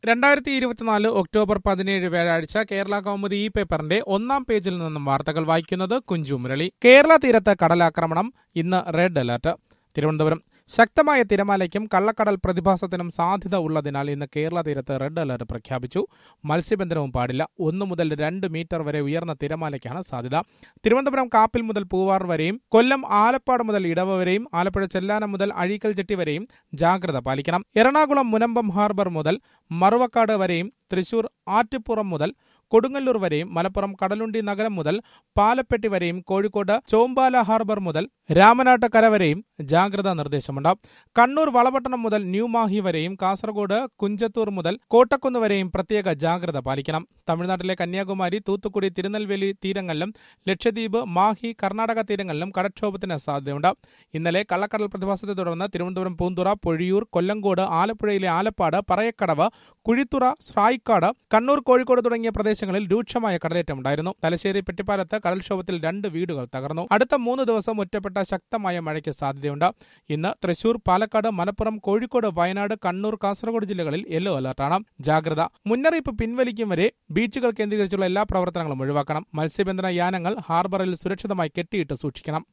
രണ്ടായിരത്തി ഇരുപത്തിനാല് ഒക്ടോബർ പതിനേഴ് വ്യാഴാഴ്ച കേരള കൗമുദി ഈ പേപ്പറിന്റെ ഒന്നാം പേജിൽ നിന്നും വാർത്തകൾ വായിക്കുന്നത് കുഞ്ചു മുരളി കേരള തീരത്ത് കടലാക്രമണം ഇന്ന് റെഡ് അലർട്ട് തിരുവനന്തപുരം ശക്തമായ തിരമാലയ്ക്കും കള്ളക്കടൽ പ്രതിഭാസത്തിനും സാധ്യത ഉള്ളതിനാൽ ഇന്ന് കേരള തീരത്ത് റെഡ് അലർട്ട് പ്രഖ്യാപിച്ചു മത്സ്യബന്ധനവും പാടില്ല ഒന്ന് മുതൽ രണ്ട് മീറ്റർ വരെ ഉയർന്ന തിരമാലയ്ക്കാണ് സാധ്യത തിരുവനന്തപുരം കാപ്പിൽ മുതൽ പൂവാർ വരെയും കൊല്ലം ആലപ്പാട് മുതൽ ഇടവ വരെയും ആലപ്പുഴ ചെല്ലാനം മുതൽ അഴീക്കൽ ചെട്ടി വരെയും ജാഗ്രത പാലിക്കണം എറണാകുളം മുനമ്പം ഹാർബർ മുതൽ മറുവക്കാട് വരെയും തൃശൂർ ആറ്റുപുറം മുതൽ കൊടുങ്ങല്ലൂർ വരെയും മലപ്പുറം കടലുണ്ടി നഗരം മുതൽ പാലപ്പെട്ടി വരെയും കോഴിക്കോട് ചോമ്പാല ഹാർബർ മുതൽ രാമനാട്ടുകര വരെയും ജാഗ്രതാ നിർദ്ദേശമുണ്ട് കണ്ണൂർ വളപട്ടണം മുതൽ ന്യൂമാഹി വരെയും കാസർഗോഡ് കുഞ്ചത്തൂർ മുതൽ കോട്ടക്കുന്ന് വരെയും പ്രത്യേക ജാഗ്രത പാലിക്കണം തമിഴ്നാട്ടിലെ കന്യാകുമാരി തൂത്തുക്കുടി തിരുനെൽവേലി തീരങ്ങളിലും ലക്ഷദ്വീപ് മാഹി കർണാടക തീരങ്ങളിലും കടക്ഷോഭത്തിന് സാധ്യതയുണ്ട് ഇന്നലെ കള്ളക്കടൽ പ്രതിഭാസത്തെ തുടർന്ന് തിരുവനന്തപുരം പൂന്തുറ പൊഴിയൂർ കൊല്ലങ്കോട് ആലപ്പുഴയിലെ ആലപ്പാട് പറയക്കടവ് കുഴിത്തുറ സ്രായിക്കാട് കണ്ണൂർ കോഴിക്കോട് തുടങ്ങിയ പ്രദേശങ്ങളിൽ രൂക്ഷമായ കടലേറ്റമുണ്ടായിരുന്നു തലശ്ശേരി പെട്ടിപ്പാലത്ത് കടൽക്ഷോഭത്തിൽ രണ്ട് വീടുകൾ തകർന്നു അടുത്ത മൂന്ന് ദിവസം ഒറ്റപ്പെട്ട ശക്തമായ മഴയ്ക്ക് സാധ്യതയുണ്ട് ഇന്ന് തൃശൂർ പാലക്കാട് മലപ്പുറം കോഴിക്കോട് വയനാട് കണ്ണൂർ കാസർഗോഡ് ജില്ലകളിൽ യെല്ലോ അലർട്ടാണ് ജാഗ്രത മുന്നറിയിപ്പ് പിൻവലിക്കും വരെ ബീച്ചുകൾ കേന്ദ്രീകരിച്ചുള്ള എല്ലാ പ്രവർത്തനങ്ങളും ഒഴിവാക്കണം മത്സ്യബന്ധന യാനങ്ങൾ ഹാർബറിൽ സുരക്ഷിതമായി കെട്ടിയിട്ട് സൂക്ഷിക്കണം